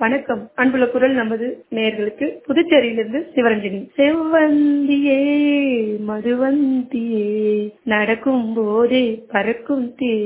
வணக்கம் அன்புள்ள குரல் நமது நேயர்களுக்கு புதுச்சேரியிலிருந்து சிவரஞ்சனி செவ்வந்தியே மதுவந்தியே நடக்கும் போதே பறக்கும்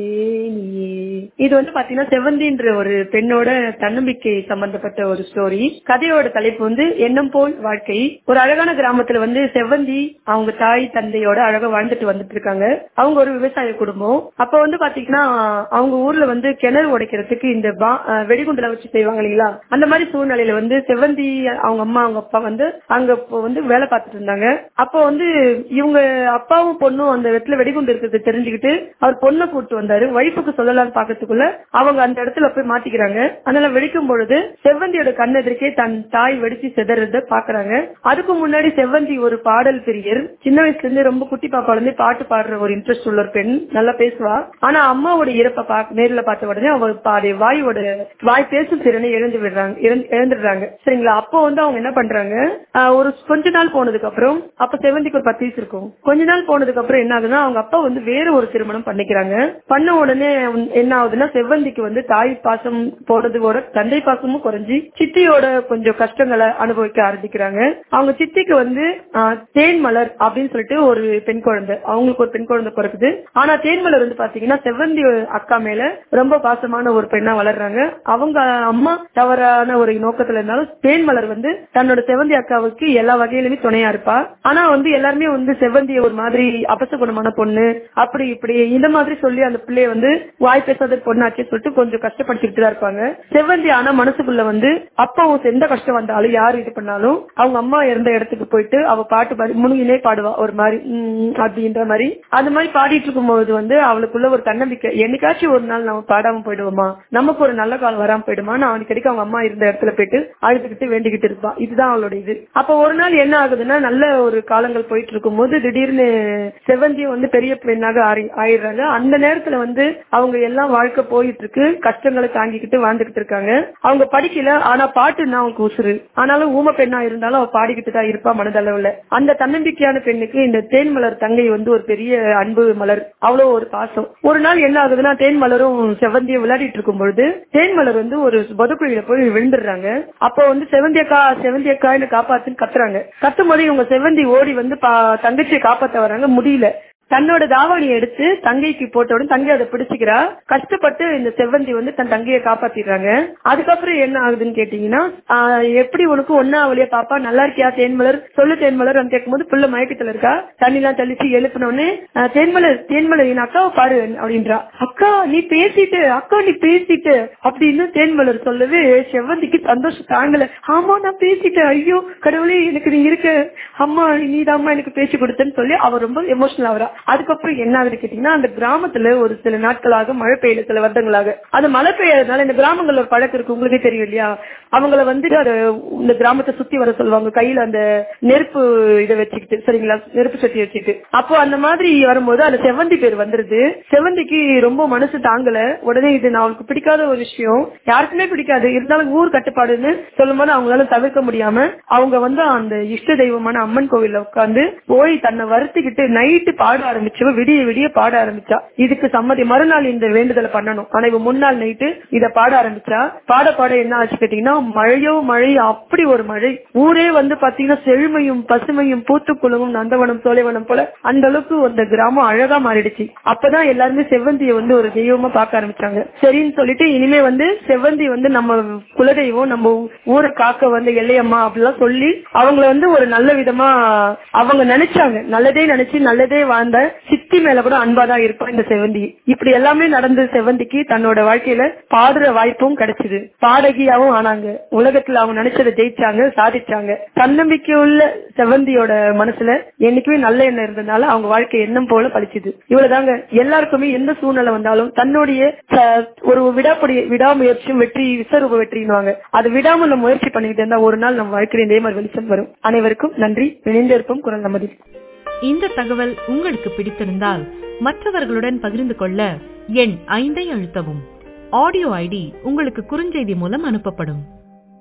தேனியே இது வந்து பாத்தீங்கன்னா செவ்வந்தின்ற ஒரு பெண்ணோட தன்னம்பிக்கை சம்பந்தப்பட்ட ஒரு ஸ்டோரி கதையோட தலைப்பு வந்து எண்ணம் போல் வாழ்க்கை ஒரு அழகான கிராமத்துல வந்து செவ்வந்தி அவங்க தாய் தந்தையோட அழகா வாழ்ந்துட்டு வந்துட்டு இருக்காங்க அவங்க ஒரு விவசாய குடும்பம் அப்ப வந்து பாத்தீங்கன்னா அவங்க ஊர்ல வந்து கிணறு உடைக்கிறதுக்கு இந்த பா- அஹ் வெடிகுண்டுல வச்சு செய்வாங்க இல்லைங்களா அந்த மாதிரி சூழ்நிலையில வந்து செவ்வந்தி அவங்க அம்மா அவங்க அப்பா வந்து அங்க இப்போ வந்து வேலை பார்த்துட்டு இருந்தாங்க அப்போ வந்து இவங்க அப்பாவும் பொண்ணும் அந்த இடத்துல வெடிகுண்டு இருக்கிறது தெரிஞ்சுக்கிட்டு அவர் பொண்ணை கூப்பிட்டு வந்தாரு ஒய்ஃபுக்கு சொல்லலாம்னு பாக்கிறதுக்குள்ள அவங்க அந்த இடத்துல போய் மாட்டிக்கிறாங்க அதனால வெடிக்கும் பொழுது செவ்வந்தியோட கண்ணெதிர்க்கே தன் தாய் வெடிச்சு சிதறத பாக்குறாங்க அதுக்கு முன்னாடி செவ்வந்தி ஒரு பாடல் பிரியர் சின்ன வயசுல இருந்து ரொம்ப குட்டி பாப்பால இருந்து பாட்டு பாடுற ஒரு இன்ட்ரெஸ்ட் உள்ள ஒரு பெண் நல்லா பேசுவா ஆனா அம்மாவோட இறப்ப பாக்க நேர்ல பார்த்த உடனே அவ பாடி வாயோட வாய் பேசும் திறனை இழந்து விடுறாங்க இழந்து- இழந்துடுறாங்க சரிங்களா அப்போ வந்து அவங்க என்ன பண்றாங்க ஆஹ் ஒரு கொஞ்ச நாள் போனதுக்கு அப்புறம் அப்ப செவந்திக்கு ஒரு பத்து வயசு இருக்கும் கொஞ்ச நாள் போனதுக்கு அப்புறம் என்ன ஆகுதுன்னா அவங்க அப்பா வந்து வேற ஒரு திருமணம் பண்ணிக்கிறாங்க பண்ண உடனே உன்- என்ன ஆகுதுன்னா செவ்வந்திக்கு வந்து தாய் பாசம் போனதோட தந்தை பாசமும் குறைஞ்சி சித்தியோட கொஞ்சம் கஷ்டங்களை அனுபவிக்க ஆரம்பிக்கிறாங்க அவங்க சித்திக்கு வந்து ஆஹ், தேன்மலர் அப்படின்னு சொல்லிட்டு ஒரு பெண் குழந்தை அவங்களுக்கு ஒரு பெண் குழந்தை பிறக்குது ஆனா தேன்மலர் வந்து பாத்தீங்கன்னா செவ்வந்தி அக்கா மேல ரொம்ப பாசமான ஒரு பெண்ணா வளர்றாங்க அவங்க அம்மா தவறான ஒரு நோக்கத்துல இருந்தாலும் தேன்மலர் வந்து தன்னோட செவ்வந்தி அக்காவுக்கு எல்லா வகையிலுமே துணையா இருப்பா ஆனா வந்து எல்லாருமே வந்து செவ்வந்திய ஒரு மாதிரி அபசகுணமான பொண்ணு அப்படி இப்படி இந்த மாதிரி சொல்லி அந்த பிள்ளைய வந்து வாய் பேசாத பொண்ணாச்சே சொல்லிட்டு கொஞ்சம் கஷ்டப்படுத்திட்டு தான் இருப்பாங்க செவ்வந்தி ஆனா மனசுக்குள்ள வந்து அப்பாவும் எந்த கஷ்டம் வந்தாலும் யாரு இது பண்ணாலும் அவங்க அம்மா இருந்த இடத்துக்கு போயிட்டு அவ பாட்டு பாடி முழுகினே பாடுவா ஒரு மாதிரி உம் அப்படின்ற மாதிரி அந்த மாதிரி பாடிட்டு இருக்கும்போது வந்து அவளுக்குள்ள ஒரு தன்னம்பிக்கை என்னைக்காச்சும் ஒரு நாள் நம்ம பாடாம போயிடுவோமா நமக்கு ஒரு நல்ல காலம் வராம போயிடுமா நான் அவனுக்கு கிடைக்க அவங்க அம்மா இருந்த இடத்துல போயிட்டு அழுதுகிட்டு வேண்டிக்கிட்டு இருப்பா இதுதான் அவளோட இது அப்ப ஒரு நாள் என்ன ஆகுதுன்னா நல்ல ஒரு காலங்கள் போயிட்டு இருக்கும்போது திடீர்னு செவ்வந்தியும் வந்து பெரிய பெண்ணாக ஆறி- ஆயிடுறாங்க அந்த நேரத்துல வந்து அவங்க எல்லாம் வாழ்க்கை போயிட்டு இருக்கு கஷ்டங்களை தாங்கிக்கிட்டு வாழ்ந்துகிட்டு இருக்காங்க அவங்க படிக்கல ஆனா பாட்டுன்னா அவங்களுக்கு உசுறு ஆனாலும் ஊம பெண்ணா இருந்தாலும் அவ பாடிக்கிட்டு தான் இருப்பா மனதளவுல அந்த தன்னம்பிக்கையான பெண்ணுக்கு இந்த தேன் மலர் தங்கை வந்து ஒரு பெரிய அன்பு மலர் அவ்வளவு ஒரு பாசம் ஒரு நாள் என்ன ஆகுதுன்னா தேன் மலரும் செவந்தியும் விளையாடிட்டு இருக்கும் பொழுது தேன் மலர் வந்து ஒரு பொதுக்குழியில போய் விழுந்துடுறாங்க அப்போ வந்து செவந்தி அக்கா செவந்தி அக்கா என்ன காப்பாத்துன்னு கத்துறாங்க கத்தும் போது இவங்க செவந்தி ஓடி வந்து பா- தங்கச்சியை காப்பாத்த வராங்க முடியல தன்னோட தாவணி எடுத்து தங்கைக்கு போட்ட உடனே தங்கை அதை பிடிச்சுக்கிறா கஷ்டப்பட்டு இந்த செவ்வந்தி வந்து தன் தங்கையை காப்பாத்திடுறாங்க அதுக்கப்புறம் என்ன ஆகுதுன்னு கேட்டீங்கன்னா ஆஹ் எப்படி உனக்கு ஒன்னா அவளியா பாப்பா நல்லா இருக்கியா தேன்மலர் சொல்லு தேன்மலர் கேட்கும்போது புள்ள மயக்கத்துல இருக்கா தண்ணி எல்லாம் தெளிச்சு எழுப்பின உடனே ஆஹ் தேன்மலர் தேன்மலர் என் அக்காவை பாரு அப்படின்றா அக்கா நீ பேசிட்டு அக்கா நீ பேசிட்டு அப்படின்னு தேன்மலர் சொல்லவே செவ்வந்திக்கு சந்தோஷம் தாங்கல ஆமா நான் பேசிட்டேன் ஐயோ கடவுளே எனக்கு நீ இருக்க அம்மா நீதாம்மா எனக்கு பேச்சு கொடுத்தேன்னு சொல்லி அவ ரொம்ப எமோஷனல் ஆகுறா அதுக்கப்புறம் என்ன ஆகுது கேட்டீங்கன்னா அந்த கிராமத்துல ஒரு சில நாட்களாக மழை பெய்யல சில வருடங்களாக அந்த மழை பெய்யறதுனால இந்த கிராமங்கள்ல ஒரு பழக்கம் இருக்கு உங்களுக்கே தெரியும் இல்லையா அவங்கள வந்து அத இந்த கிராமத்தை சுத்தி வர சொல்லுவாங்க கையில அந்த நெருப்பு இதை வச்சுக்கிட்டு சரிங்களா நெருப்பு சட்டி வச்சுக்கிட்டு அப்போ அந்த மாதிரி வரும்போது அந்த செவ்வந்தி பேர் வந்துருது செவ்வந்திக்கு ரொம்ப மனசு தாங்கல உடனே இது நான் அவளுக்கு பிடிக்காத ஒரு விஷயம் யாருக்குமே பிடிக்காது இருந்தாலும் ஊர் கட்டுப்பாடுன்னு சொல்லும்போது அவங்களால தவிர்க்க முடியாம அவங்க வந்து அந்த இஷ்ட தெய்வமான அம்மன் கோவில்ல உட்கார்ந்து போய் தன்னை வருத்திக்கிட்டு நைட்டு பாட ஆரம்பிச்சவ விடிய விடிய பாட ஆரம்பிச்சா இதுக்கு சம்மதி மறுநாள் இந்த வேண்டுதலை பண்ணணும் ஆனா இவ முன்னாள் நைட்டு இத பாட ஆரம்பிச்சா பாட பாட என்ன ஆச்சு கேட்டீங்கன்னா மழையோ மழை அப்படி ஒரு மழை ஊரே வந்து பாத்தீங்கன்னா செழுமையும் பசுமையும் பூத்துக்குளமும் நந்தவனம் சோலைவனம் போல அந்த அளவுக்கு அந்த கிராமம் அழகா மாறிடுச்சு அப்பதான் எல்லாருமே செவ்வந்தியை வந்து ஒரு தெய்வமா பார்க்க ஆரம்பிச்சாங்க சரின்னு சொல்லிட்டு இனிமே வந்து செவ்வந்தி வந்து நம்ம குலதெய்வம் நம்ம ஊரை காக்க வந்த எல்லையம்மா அப்படிலாம் சொல்லி அவங்கள வந்து ஒரு நல்ல விதமா அவங்க நினைச்சாங்க நல்லதே நினைச்சு நல்லதே வாழ்ந்த சித்தி மேல கூட அன்பாதான் இருப்பா இந்த செவந்தி இப்படி எல்லாமே நடந்த செவந்திக்கு தன்னோட வாழ்க்கையில பாடுற வாய்ப்பும் கிடைச்சது பாடகியாவும் ஆனாங்க உலகத்துல அவங்க நினைச்சதை ஜெயிச்சாங்க சாதிச்சாங்க தன்னம்பிக்கை உள்ள செவந்தியோட மனசுல என்னைக்குமே நல்ல எண்ணம் இருந்ததுனால அவங்க வாழ்க்கை எண்ணம் போல பழிச்சுது இவ்வளவுதாங்க எல்லாருக்குமே எந்த சூழ்நிலை வந்தாலும் தன்னுடைய ச- ஒரு விடாப்படி விடாமுயற்சியும் வெற்றி விஸ்வரூப வெற்றின்னுவாங்க அது விடாம நம்ம முயற்சி பண்ணிக்கிட்டு இருந்தா ஒரு நாள் நம்ம வாழ்க்கையில இதே மாதிரி வெளிச்சம் வரும் அனைவருக்கும் நன்றி இணைந்திருப்போம் குரல் நமதி இந்த தகவல் உங்களுக்கு பிடித்திருந்தால் மற்றவர்களுடன் பகிர்ந்து கொள்ள எண் ஐந்தை அழுத்தவும் ஆடியோ ஐடி உங்களுக்கு குறுஞ்செய்தி மூலம் அனுப்பப்படும்